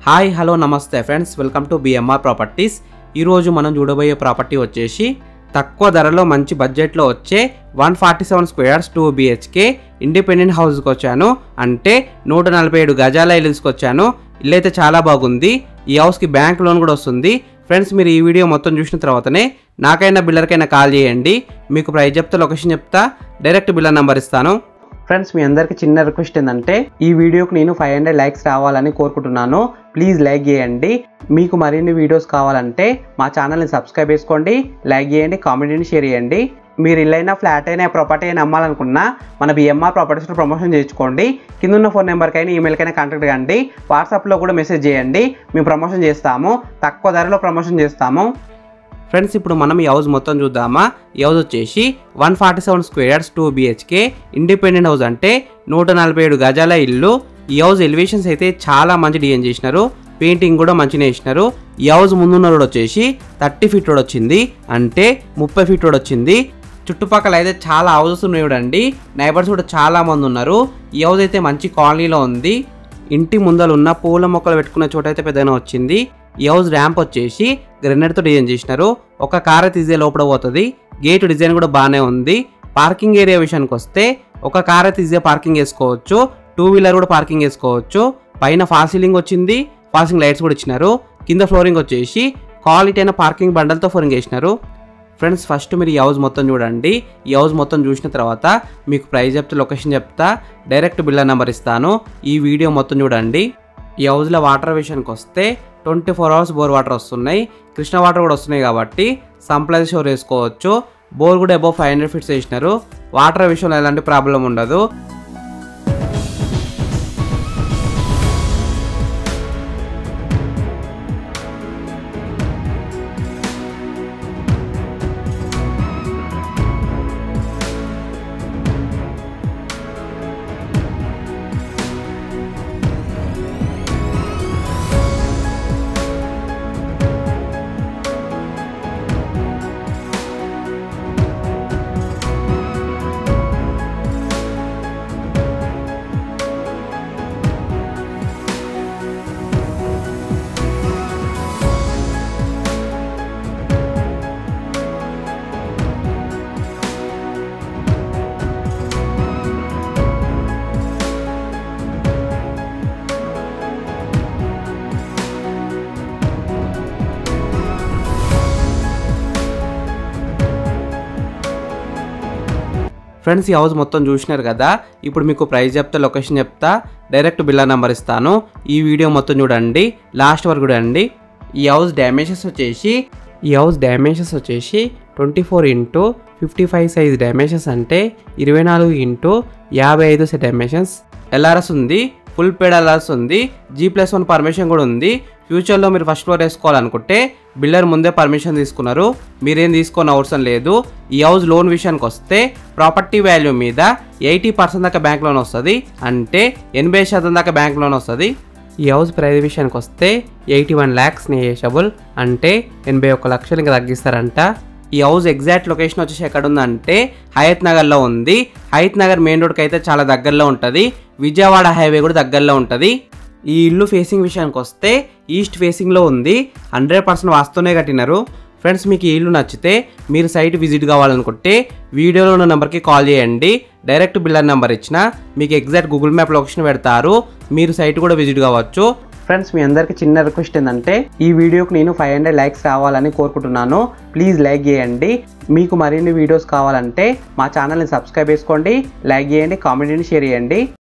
hi hello namaste friends welcome to BMR Properties ఈరోజు మనం చూడబోయే ప్రాపర్టీ వచ్చేసి తక్కువ ధరలో మంచి బడ్జెట్లో వచ్చే one forty seven squares two BHK independent హౌస్కి వచ్చాను అంటే నూట నలభై ఏడు గజాల ఇల్లు తీసుకొచ్చాను ఇల్లు అయితే చాలా బాగుంది ఈ హౌస్కి బ్యాంక్ లోన్ కూడా వస్తుంది ఫ్రెండ్స్ మీరు ఈ వీడియో మొత్తం చూసిన తర్వాతనే నాకైనా బిల్లర్కైనా కాల్ చేయండి మీకు ప్రైస్ చెప్తా లొకేషన్ చెప్తా డైరెక్ట్ బిల్లర్ నెంబర్ ఇస్తాను ఫ్రెండ్స్ మీ అందరికి చిన్న రిక్వెస్ట్ ఏంటంటే ఈ వీడియోకి నేను ఫైవ్ హండ్రెడ్ లైక్స్ రావాలని కోరుకుంటున్నాను ప్లీజ్ లైక్ చేయండి మీకు మరిన్ని వీడియోస్ కావాలంటే మా ఛానల్ని సబ్స్క్రైబ్ చేసుకోండి లైక్ చేయండి కామెంట్ని షేర్ చేయండి మీరు ఇల్లైనా ఫ్లాట్ అయినా ప్రాపర్టీ అయినా అమ్మాలనుకున్నా మన బిఎంఆర్ ప్రాపర్టీస్లో ప్రమోషన్ చేయించుకోండి కింద ఉన్న ఫోన్ నెంబర్కైనా ఈమెయిల్కైనా కాంటాక్ట్ కండి వాట్సాప్లో కూడా మెసేజ్ చేయండి మేము ప్రమోషన్ చేస్తాము తక్కువ ధరలో ప్రమోషన్ చేస్తాము ఫ్రెండ్స్ ఇప్పుడు మనం ఈ హౌస్ మొత్తం చూద్దామా ఈ హౌస్ వచ్చేసి one forty seven squares two BHK independent house అంటే నూట నలభై ఏడు గజాల ఇల్లు ఈ హౌస్ ఎలివేషన్స్ అయితే చాలా మంచి డిజైన్ చేసినారు పెయింటింగ్ కూడా మంచిగా వేసినారు ఈ హౌస్ ముందున్న రోడ్ వచ్చేసి థర్టీ ఫీట్ రోడ్ వచ్చింది అంటే ముప్పై ఫీట్ రోడ్ వచ్చింది చుట్టుపక్కల అయితే చాలా హౌసెస్ ఉన్నాయి చూడండి నైబర్స్ కూడా చాలా మంది ఉన్నారు ఈ హౌస్ అయితే మంచి కాలనీలో ఉంది ఇంటి ముందర ఉన్న పూల మొక్కలు పెట్టుకున్న చోట అయితే పెద్దగా వచ్చింది ఈ హౌస్ ర్యాంప్ వచ్చేసి గ్రెనేడ్తో డిజైన్ చేసినారు ఒక కార్ అయితే ఈజీ లోపల పోతుంది గేట్ డిజైన్ కూడా బాగానే ఉంది పార్కింగ్ ఏరియా విషయానికి వస్తే ఒక కార్ అయితే ఈజీగా పార్కింగ్ వేసుకోవచ్చు టూ వీలర్ కూడా పార్కింగ్ వేసుకోవచ్చు పైన ఫాల్ సీలింగ్ వచ్చింది ఫాల్సింగ్ లైట్స్ కూడా ఇచ్చినారు కింద ఫ్లోరింగ్ వచ్చేసి క్వాలిటీ అయిన పార్కింగ్ బండలతో ఫ్లోరింగ్ వేసినారు ఫ్రెండ్స్ ఫస్ట్ మీరు ఈ హౌస్ మొత్తం చూడండి ఈ హౌస్ మొత్తం చూసిన తర్వాత మీకు ప్రైస్ చెప్తే లొకేషన్ చెప్తా డైరెక్ట్ బిల్లర్ నెంబర్ ఇస్తాను ఈ వీడియో మొత్తం చూడండి ఈ హౌస్లో వాటర్ విషయానికి వస్తే twenty four hours bore water వస్తున్నాయి కృష్ణ వాటర్ కూడా వస్తున్నాయి కాబట్టి సంప్లై షోర్ వేసుకోవచ్చు బోర్ కూడా అబౌవ్ ఫైవ్ హండ్రెడ్ ఫీట్స్ వేసినారు వాటర్ విషయంలో ఎలాంటి ప్రాబ్లం ఉండదు ఫ్రెండ్స్ ఈ హౌస్ మొత్తం చూసినారు కదా ఇప్పుడు మీకు ప్రైస్ చెప్తా లొకేషన్ చెప్తా డైరెక్ట్ బిల్లా నెంబర్ ఇస్తాను ఈ వీడియో మొత్తం చూడండి లాస్ట్ వరకు చూడండి ఈ హౌస్ డ్యామేజెస్ వచ్చేసి ఈ హౌస్ డ్యామేజెస్ వచ్చేసి twenty four into fifty five size damages అంటే ఇరవై నాలుగు ఇంటూ యాభై ఐదు డైమెన్షన్స్ ఎల్ఆర్ఎస్ ఉంది ఫుల్ పేడ్ ఎల్ఆర్ఎస్ ఉంది జీ ప్లస్ వన్ పర్మిషన్ కూడా ఉంది ఫ్యూచర్లో మీరు ఫస్ట్ ఫ్లోర్ వేసుకోవాలనుకుంటే బిల్డర్ ముందే పర్మిషన్ తీసుకున్నారు మీరేం తీసుకొని అవసరం లేదు ఈ హౌస్ లోన్ విషయానికి వస్తే ప్రాపర్టీ వాల్యూ మీద ఎయిటీ పర్సెంట్ దాకా బ్యాంక్ లోన్ వస్తుంది అంటే ఎనభై శాతం దాకా బ్యాంక్ లోన్ వస్తుంది ఈ హౌస్ ప్రైస్ విషయానికి వస్తే ఎయిటీ వన్ ల్యాక్స్ నేషబుల్ అంటే ఎనభై ఒక్క లక్షలు ఇంకా తగ్గిస్తారంట ఈ హౌస్ ఎగ్జాక్ట్ లొకేషన్ వచ్చేసి ఎక్కడ ఉందంటే హయత్ నగర్లో ఉంది హయత్ నగర్ మెయిన్ రోడ్కి అయితే చాలా దగ్గరలో ఉంటుంది విజయవాడ హైవే కూడా దగ్గరలో ఉంటుంది ఈ ఇల్లు ఫేసింగ్ విషయానికి వస్తే ఈస్ట్ ఫేసింగ్లో ఉంది హండ్రెడ్ పర్సెంట్ వాస్తవనే కట్టినారు ఫ్రెండ్స్ మీకు ఈ ఇల్లు నచ్చితే మీరు సైట్ విజిట్ కావాలనుకుంటే వీడియోలో ఉన్న నెంబర్కి కాల్ చేయండి డైరెక్ట్ బిల్లర్ నెంబర్ ఇచ్చిన మీకు ఎగ్జాక్ట్ గూగుల్ మ్యాప్ లొకేషన్ పెడతారు మీరు సైట్ కూడా విజిట్ కావచ్చు ఫ్రెండ్స్ మీ అందరికి చిన్న రిక్వెస్ట్ ఏంటంటే ఈ వీడియోకి నేను ఫైవ్ హండ్రెడ్ లైక్స్ రావాలని కోరుకుంటున్నాను ప్లీజ్ లైక్ చేయండి మీకు మరిన్ని వీడియోస్ కావాలంటే మా ఛానల్ని సబ్స్క్రైబ్ చేసుకోండి లైక్ చేయండి కామెంట్ని షేర్ చేయండి